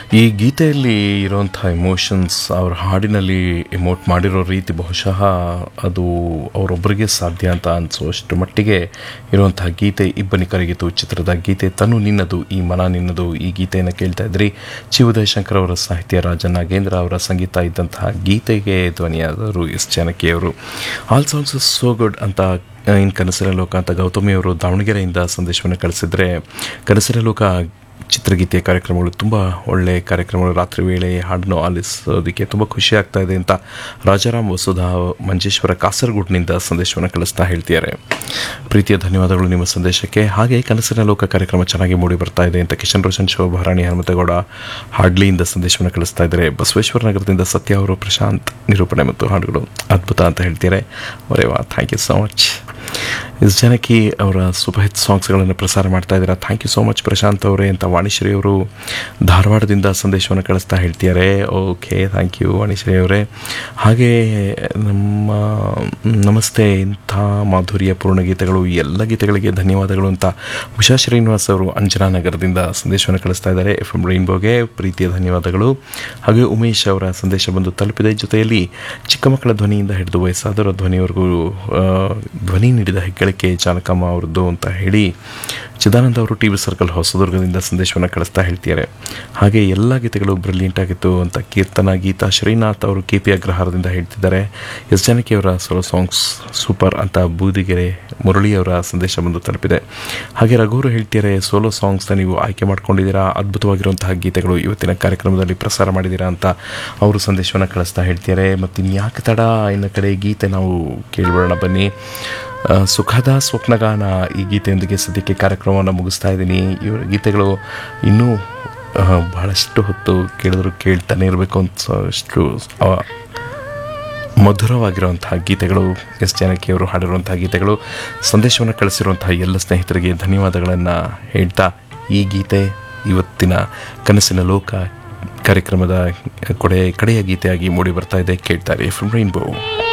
ಈ ಗೀತೆಯಲ್ಲಿ ಇರುವಂಥ ಎಮೋಷನ್ಸ್ ಅವ್ರ ಹಾಡಿನಲ್ಲಿ ಎಮೋಟ್ ಮಾಡಿರೋ ರೀತಿ ಬಹುಶಃ ಅದು ಅವರೊಬ್ಬರಿಗೆ ಸಾಧ್ಯ ಅಂತ ಅನಿಸುವಷ್ಟು ಮಟ್ಟಿಗೆ ಇರುವಂತಹ ಗೀತೆ ಇಬ್ಬನಿ ಕರಗಿತು ಚಿತ್ರದ ಗೀತೆ ತನು ನಿನ್ನದು ಈ ಮನ ನಿನ್ನದು ಈ ಗೀತೆಯನ್ನು ಕೇಳ್ತಾ ಇದ್ರಿ ಚಿ ಉದಯಶಂಕರ್ ಅವರ ಸಾಹಿತ್ಯ ರಾಜ ನಾಗೇಂದ್ರ ಅವರ ಸಂಗೀತ ಇದ್ದಂತಹ ಗೀತೆಗೆ ಧ್ವನಿಯಾದರು ಎಸ್ ಜಾನಕಿಯವರು ಆಲ್ ಸಾಂಗ್ಸ್ ಸೋ ಗುಡ್ ಅಂತ ಇನ್ ಕನಸಿನ ಲೋಕ ಅಂತ ಗೌತಮಿ ಅವರು ದಾವಣಗೆರೆಯಿಂದ ಸಂದೇಶವನ್ನು ಕಳಿಸಿದ್ರೆ ಕನಸಿನ ಲೋಕ ಚಿತ್ರಗೀತೆಯ ಕಾರ್ಯಕ್ರಮಗಳು ತುಂಬ ಒಳ್ಳೆ ಕಾರ್ಯಕ್ರಮಗಳು ರಾತ್ರಿ ವೇಳೆ ಹಾಡನ್ನು ಆಲಿಸೋದಕ್ಕೆ ತುಂಬ ಖುಷಿ ಆಗ್ತಾ ಇದೆ ಅಂತ ರಾಜಾರಾಮ್ ವಸುಧಾ ಮಂಜೇಶ್ವರ ಕಾಸರಗೋಡ್ನಿಂದ ಸಂದೇಶವನ್ನು ಕಳಿಸ್ತಾ ಹೇಳ್ತಿದ್ದಾರೆ ಪ್ರೀತಿಯ ಧನ್ಯವಾದಗಳು ನಿಮ್ಮ ಸಂದೇಶಕ್ಕೆ ಹಾಗೆ ಕನಸಿನ ಲೋಕ ಕಾರ್ಯಕ್ರಮ ಚೆನ್ನಾಗಿ ಮೂಡಿ ಬರ್ತಾ ಇದೆ ಅಂತ ಕಿಶನ್ ರೋಷನ್ ಶೋಭಾರಾಣಿ ಹನುಮತಗೌಡ ಹಾಡ್ಲಿಯಿಂದ ಸಂದೇಶವನ್ನು ಕಳಿಸ್ತಾ ಇದ್ದಾರೆ ಬಸವೇಶ್ವರ ನಗರದಿಂದ ಸತ್ಯ ಅವರು ಪ್ರಶಾಂತ್ ನಿರೂಪಣೆ ಮತ್ತು ಹಾಡುಗಳು ಅದ್ಭುತ ಅಂತ ಹೇಳ್ತಿದ್ದಾರೆ ಅವರೇ ವಾ thank you so much S Janaki ಅವರ ಸೂಪರ್ ಹಿಟ್ ಸಾಂಗ್ಸ್ಗಳನ್ನು ಪ್ರಸಾರ ಮಾಡ್ತಾ ಇದ್ದಾರೆ thank you so much Prashanth ಅವರೇ ಅಂತ ವಾಣಿಶ್ರೀ ಅವರು ಧಾರವಾಡದಿಂದ ಸಂದೇಶವನ್ನು ಕಳಿಸ್ತಾ ಹೇಳ್ತಿದ್ದಾರೆ ಓಕೆ ಥ್ಯಾಂಕ್ ಯು ವಾಣಿಶ್ರೀ ಅವರೇ ಹಾಗೆ ನಮ್ಮ ನಮಸ್ತೆ ಇಂಥ ಮಾಧುರ್ಯ ಪೂರ್ಣ ಗೀತೆಗಳು ಎಲ್ಲ ಗೀತೆಗಳಿಗೆ ಧನ್ಯವಾದಗಳು ಅಂತ ಉಷಾ ಶ್ರೀನಿವಾಸ್ ಅವರು ಅಂಜನಾ ನಗರದಿಂದ ಸಂದೇಶವನ್ನು ಕಳಿಸ್ತಾ ಇದ್ದಾರೆ ಎಫ್ ಎಂ ರೈನ್ಬೋಗೆ ಪ್ರೀತಿಯ ಧನ್ಯವಾದಗಳು ಹಾಗೆ ಉಮೇಶ್ ಅವರ ಸಂದೇಶ ಬಂದು ತಲುಪಿದೆ ಜೊತೆಯಲ್ಲಿ ಚಿಕ್ಕ ಮಕ್ಕಳ ಧ್ವನಿಯಿಂದ ಹಿಡಿದು ವಯಸ್ಸಾದವರ ಧ್ವನಿಯವರೆಗೂ ಆ, ಧ್ವನಿ ನೀಡಿದ ಹೆಗ್ಗಳಿಕೆ ಚಾಲಕಮ್ಮ ಅವರದ್ದು ಅಂತ ಹೇಳಿ ಚಿದಾನಂದ ಅವರು ಟಿ ವಿ ಸರ್ಕಲ್ ಹೊಸದುರ್ಗದಿಂದ ಸಂದೇಶವನ್ನು ಕಳಿಸ್ತಾ ಹೇಳ್ತಿದ್ದಾರೆ ಹಾಗೆ ಎಲ್ಲ ಗೀತೆಗಳು ಬ್ರಿಲಿಯಂಟ್ ಆಗಿತ್ತು ಅಂತ ಕೀರ್ತನ ಗೀತಾ ಶ್ರೀನಾಥ್ ಅವರು ಕೆ ಪಿ ಅಗ್ರಹಾರದಿಂದ ಹೇಳ್ತಿದ್ದಾರೆ ಎಸ್ ಜಾನಕಿಯವರ ಸೋಲೋ ಸಾಂಗ್ಸ್ ಸೂಪರ್ ಅಂತ ಬೂದಿಗೆರೆ ಮುರಳಿಯವರ ಸಂದೇಶ ಬಂದು ತಲುಪಿದೆ ಹಾಗೆ ರಘುವರು ಹೇಳ್ತಿದ್ದಾರೆ ಸೋಲೋ ಸಾಂಗ್ಸ್ನ ನೀವು ಆಯ್ಕೆ ಮಾಡ್ಕೊಂಡಿದ್ದೀರಾ ಅದ್ಭುತವಾಗಿರುವಂತಹ ಗೀತೆಗಳು ಇವತ್ತಿನ ಕಾರ್ಯಕ್ರಮದಲ್ಲಿ ಪ್ರಸಾರ ಮಾಡಿದ್ದೀರಾ ಅಂತ ಅವರು ಸಂದೇಶವನ್ನು ಕಳಿಸ್ತಾ ಹೇಳ್ತಿದ್ದಾರೆ ಮತ್ತು ಇನ್ಯಾಕೆ ತಡ ಇನ್ನು ಕಡೆ ಗೀತೆ ನಾವು ಕೇಳಿಬಿಡೋಣ ಬನ್ನಿ ಆ, ಸುಖದ ಸ್ವಪ್ನಗಾನ ಈ ಗೀತೆಯೊಂದಿಗೆ ಸದ್ಯಕ್ಕೆ ಕಾರ್ಯಕ್ರಮವನ್ನು ಮುಗಿಸ್ತಾ ಇದ್ದೀನಿ ಇವರ ಗೀತೆಗಳು ಇನ್ನೂ ಆ, ಬಹಳಷ್ಟು ಹೊತ್ತು ಕೇಳಿದ್ರು ಕೇಳ್ತಾನೆ ಇರಬೇಕು ಅಂತ ಅಷ್ಟು ಆ, ಮಧುರವಾಗಿರುವಂತಹ ಗೀತೆಗಳು ಎಸ್ ಜಾನಕಿಯವರು ಹಾಡಿರುವಂತಹ ಗೀತೆಗಳು ಸಂದೇಶವನ್ನು ಕಳಿಸಿರುವಂತಹ ಎಲ್ಲ ಸ್ನೇಹಿತರಿಗೆ ಧನ್ಯವಾದಗಳನ್ನು ಹೇಳ್ತಾ ಈ ಗೀತೆ ಇವತ್ತಿನ ಕನಸಿನ ಲೋಕ ಕಾರ್ಯಕ್ರಮದ ಕೊಡೆ ಕಡೆಯ ಗೀತೆಯಾಗಿ ಮೂಡಿ ಬರ್ತಾ ಇದೆ ಕೇಳ್ತಾರೆ ಎಫ್ ರೈನ್ಬೋ